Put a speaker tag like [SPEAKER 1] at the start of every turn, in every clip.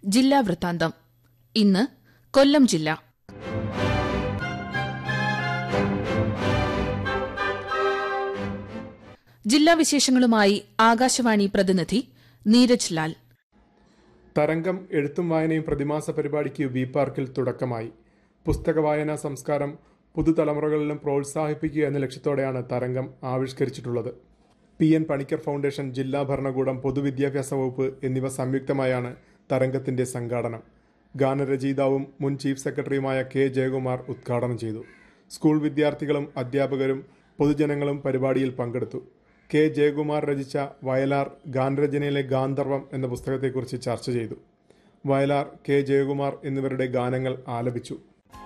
[SPEAKER 1] ജില്ലാ വൃത്താന്തം ഇന്ന് കൊല്ലം ജില്ല ജില്ലാ വിശേഷങ്ങളുമായി ആകാശവാണി പ്രതിനിധി നീരജ് ലാൽ
[SPEAKER 2] തരംഗം എഴുത്തും വായനയും പ്രതിമാസ പരിപാടിക്ക് വി പാർക്കിൽ തുടക്കമായി പുസ്തക വായനാ സംസ്കാരം പുതുതലമുറകളിലും പ്രോത്സാഹിപ്പിക്കുക എന്ന ലക്ഷ്യത്തോടെയാണ് തരംഗം ആവിഷ്കരിച്ചിട്ടുള്ളത് പി എൻ പണിക്കർ ഫൗണ്ടേഷൻ ജില്ലാ ഭരണകൂടം പൊതുവിദ്യാഭ്യാസ വകുപ്പ് എന്നിവ സംയുക്തമായാണ് തരംഗത്തിന്റെ സംഘാടനം ഗാനരചയിതാവും മുൻ ചീഫ് സെക്രട്ടറിയുമായ കെ ജയകുമാർ ഉദ്ഘാടനം ചെയ്തു സ്കൂൾ വിദ്യാർത്ഥികളും അധ്യാപകരും പൊതുജനങ്ങളും പരിപാടിയിൽ പങ്കെടുത്തു കെ ജയകുമാർ രചിച്ച വയലാർ ഗാനരചനയിലെ ഗാന്ധർവം എന്ന പുസ്തകത്തെക്കുറിച്ച് ചർച്ച ചെയ്തു വയലാർ കെ ജയകുമാർ എന്നിവരുടെ ഗാനങ്ങൾ ആലപിച്ചു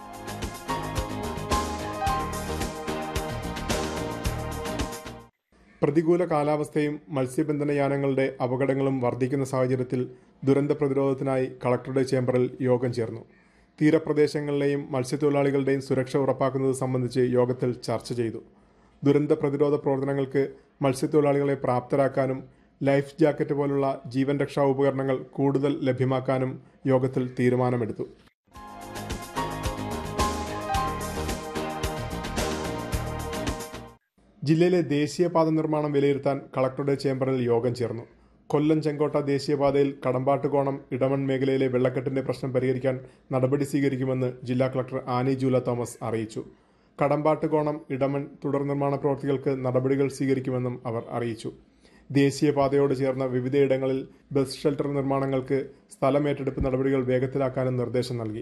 [SPEAKER 2] പ്രതികൂല കാലാവസ്ഥയും മത്സ്യബന്ധന യാനങ്ങളുടെ അപകടങ്ങളും വർദ്ധിക്കുന്ന സാഹചര്യത്തിൽ ദുരന്ത പ്രതിരോധത്തിനായി കളക്ടറുടെ ചേംബറിൽ യോഗം ചേർന്നു തീരപ്രദേശങ്ങളിലെയും മത്സ്യത്തൊഴിലാളികളുടെയും സുരക്ഷ ഉറപ്പാക്കുന്നത് സംബന്ധിച്ച് യോഗത്തിൽ ചർച്ച ചെയ്തു ദുരന്ത പ്രതിരോധ പ്രവർത്തനങ്ങൾക്ക് മത്സ്യത്തൊഴിലാളികളെ പ്രാപ്തരാക്കാനും ലൈഫ് ജാക്കറ്റ് പോലുള്ള ജീവൻ രക്ഷാ ഉപകരണങ്ങൾ കൂടുതൽ ലഭ്യമാക്കാനും യോഗത്തിൽ തീരുമാനമെടുത്തു ജില്ലയിലെ ദേശീയപാത നിർമ്മാണം വിലയിരുത്താൻ കളക്ടറുടെ ചേംബറിൽ യോഗം ചേർന്നു കൊല്ലം ചെങ്കോട്ട ദേശീയപാതയിൽ കടമ്പാട്ടുകോണം ഇടമൺ മേഖലയിലെ വെള്ളക്കെട്ടിന്റെ പ്രശ്നം പരിഹരിക്കാൻ നടപടി സ്വീകരിക്കുമെന്ന് ജില്ലാ കളക്ടർ ആനി ജൂല തോമസ് അറിയിച്ചു കടമ്പാട്ടുകോണം ഇടമൺ തുടർ നിർമ്മാണ പ്രവൃത്തികൾക്ക് നടപടികൾ സ്വീകരിക്കുമെന്നും അവർ അറിയിച്ചു ദേശീയപാതയോട് ചേർന്ന വിവിധയിടങ്ങളിൽ ബസ് ഷെൽട്ടർ നിർമ്മാണങ്ങൾക്ക് സ്ഥലമേറ്റെടുപ്പ് നടപടികൾ വേഗത്തിലാക്കാനും നിർദ്ദേശം നൽകി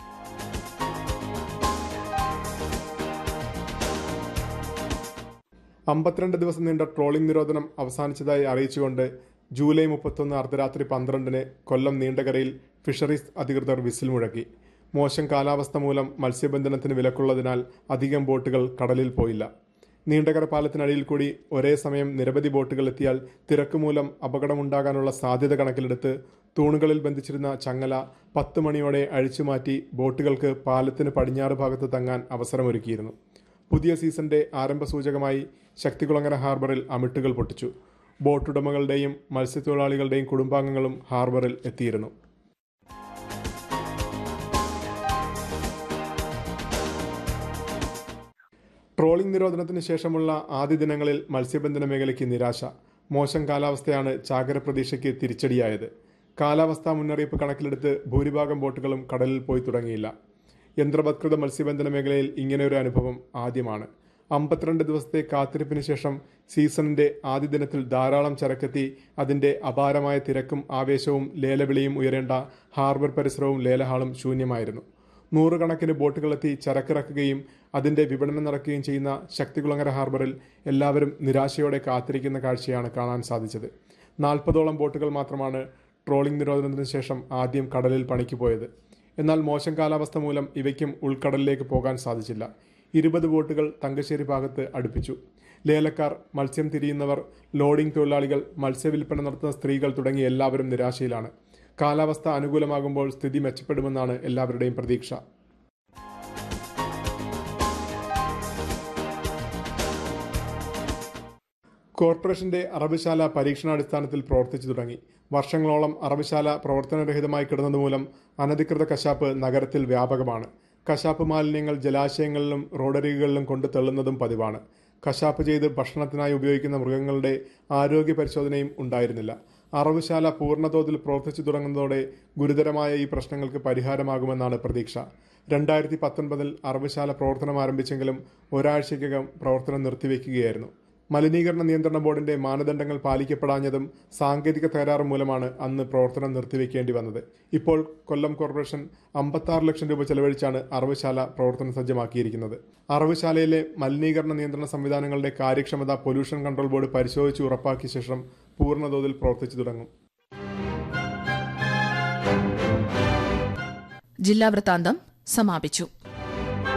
[SPEAKER 2] അമ്പത്തിരണ്ട് ദിവസം നീണ്ട ട്രോളിംഗ് നിരോധനം അവസാനിച്ചതായി അറിയിച്ചുകൊണ്ട് ജൂലൈ മുപ്പത്തൊന്ന് അർദ്ധരാത്രി പന്ത്രണ്ടിന് കൊല്ലം നീണ്ടകരയിൽ ഫിഷറീസ് അധികൃതർ വിസിൽ മുഴക്കി മോശം കാലാവസ്ഥ മൂലം മത്സ്യബന്ധനത്തിന് വിലക്കുള്ളതിനാൽ അധികം ബോട്ടുകൾ കടലിൽ പോയില്ല നീണ്ടകര പാലത്തിനടിയിൽ കൂടി ഒരേ സമയം നിരവധി ബോട്ടുകൾ എത്തിയാൽ തിരക്ക് മൂലം അപകടമുണ്ടാകാനുള്ള സാധ്യത കണക്കിലെടുത്ത് തൂണുകളിൽ ബന്ധിച്ചിരുന്ന ചങ്ങല പത്ത് മണിയോടെ അഴിച്ചുമാറ്റി ബോട്ടുകൾക്ക് പാലത്തിന് പടിഞ്ഞാറ് ഭാഗത്ത് തങ്ങാൻ അവസരമൊരുക്കിയിരുന്നു പുതിയ സീസണിന്റെ ആരംഭ സൂചകമായി ശക്തികുളങ്ങര ഹാർബറിൽ അമിട്ടുകൾ പൊട്ടിച്ചു ബോട്ടുടമകളുടെയും മത്സ്യത്തൊഴിലാളികളുടെയും കുടുംബാംഗങ്ങളും ഹാർബറിൽ എത്തിയിരുന്നു ട്രോളിംഗ് നിരോധനത്തിന് ശേഷമുള്ള ആദ്യ ദിനങ്ങളിൽ മത്സ്യബന്ധന മേഖലയ്ക്ക് നിരാശ മോശം കാലാവസ്ഥയാണ് ചാകര പ്രതീക്ഷയ്ക്ക് തിരിച്ചടിയായത് കാലാവസ്ഥാ മുന്നറിയിപ്പ് കണക്കിലെടുത്ത് ഭൂരിഭാഗം ബോട്ടുകളും കടലിൽ പോയി തുടങ്ങിയില്ല യന്ത്രവത്കൃത മത്സ്യബന്ധന മേഖലയിൽ ഇങ്ങനെയൊരു അനുഭവം ആദ്യമാണ് അമ്പത്തിരണ്ട് ദിവസത്തെ കാത്തിരിപ്പിന് ശേഷം സീസണിന്റെ ആദ്യ ദിനത്തിൽ ധാരാളം ചരക്കെത്തി അതിന്റെ അപാരമായ തിരക്കും ആവേശവും ലേലവിളിയും ഉയരേണ്ട ഹാർബർ പരിസരവും ലേലഹാളും ശൂന്യമായിരുന്നു നൂറുകണക്കിന് ബോട്ടുകളെത്തി ചരക്കിറക്കുകയും അതിന്റെ വിപണനം നടക്കുകയും ചെയ്യുന്ന ശക്തികുളങ്ങര ഹാർബറിൽ എല്ലാവരും നിരാശയോടെ കാത്തിരിക്കുന്ന കാഴ്ചയാണ് കാണാൻ സാധിച്ചത് നാൽപ്പതോളം ബോട്ടുകൾ മാത്രമാണ് ട്രോളിംഗ് നിരോധനത്തിന് ശേഷം ആദ്യം കടലിൽ പണിക്ക് പോയത് എന്നാൽ മോശം കാലാവസ്ഥ മൂലം ഇവയ്ക്കും ഉൾക്കടലിലേക്ക് പോകാൻ സാധിച്ചില്ല ഇരുപത് ബോട്ടുകൾ തങ്കശ്ശേരി ഭാഗത്ത് അടുപ്പിച്ചു ലേലക്കാർ മത്സ്യം തിരിയുന്നവർ ലോഡിംഗ് തൊഴിലാളികൾ മത്സ്യവില്പന നടത്തുന്ന സ്ത്രീകൾ തുടങ്ങി എല്ലാവരും നിരാശയിലാണ് കാലാവസ്ഥ അനുകൂലമാകുമ്പോൾ സ്ഥിതി മെച്ചപ്പെടുമെന്നാണ് എല്ലാവരുടെയും പ്രതീക്ഷ കോർപ്പറേഷന്റെ അറബിശാല പരീക്ഷണാടിസ്ഥാനത്തിൽ പ്രവർത്തിച്ചു തുടങ്ങി വർഷങ്ങളോളം അറബിശാല പ്രവർത്തനരഹിതമായി കിടന്നതുമൂലം അനധികൃത കശാപ്പ് നഗരത്തിൽ വ്യാപകമാണ് കശാപ്പ് മാലിന്യങ്ങൾ ജലാശയങ്ങളിലും റോഡരികുകളിലും കൊണ്ടു തള്ളുന്നതും പതിവാണ് കശാപ്പ് ചെയ്ത് ഭക്ഷണത്തിനായി ഉപയോഗിക്കുന്ന മൃഗങ്ങളുടെ ആരോഗ്യ പരിശോധനയും ഉണ്ടായിരുന്നില്ല അറവുശാല പൂർണ്ണതോതിൽ പ്രവർത്തിച്ചു തുടങ്ങുന്നതോടെ ഗുരുതരമായ ഈ പ്രശ്നങ്ങൾക്ക് പരിഹാരമാകുമെന്നാണ് പ്രതീക്ഷ രണ്ടായിരത്തി പത്തൊൻപതിൽ അറവുശാല പ്രവർത്തനം ആരംഭിച്ചെങ്കിലും ഒരാഴ്ചയ്ക്കകം പ്രവർത്തനം നിർത്തിവെക്കുകയായിരുന്നു മലിനീകരണ നിയന്ത്രണ ബോർഡിന്റെ മാനദണ്ഡങ്ങൾ പാലിക്കപ്പെടാഞ്ഞതും സാങ്കേതിക തകരാറ് മൂലമാണ് അന്ന് പ്രവർത്തനം നിർത്തിവെക്കേണ്ടി വന്നത് ഇപ്പോൾ കൊല്ലം കോർപ്പറേഷൻ അമ്പത്താറ് ലക്ഷം രൂപ ചെലവഴിച്ചാണ് അറവുശാല പ്രവർത്തനം സജ്ജമാക്കിയിരിക്കുന്നത് അറവുശാലയിലെ മലിനീകരണ നിയന്ത്രണ സംവിധാനങ്ങളുടെ കാര്യക്ഷമത പൊല്യൂഷൻ കൺട്രോൾ ബോർഡ് പരിശോധിച്ച് ഉറപ്പാക്കിയ ശേഷം പൂർണ്ണതോതിൽ പ്രവർത്തിച്ചു തുടങ്ങും
[SPEAKER 1] ജില്ലാ വൃത്താന്തം സമാപിച്ചു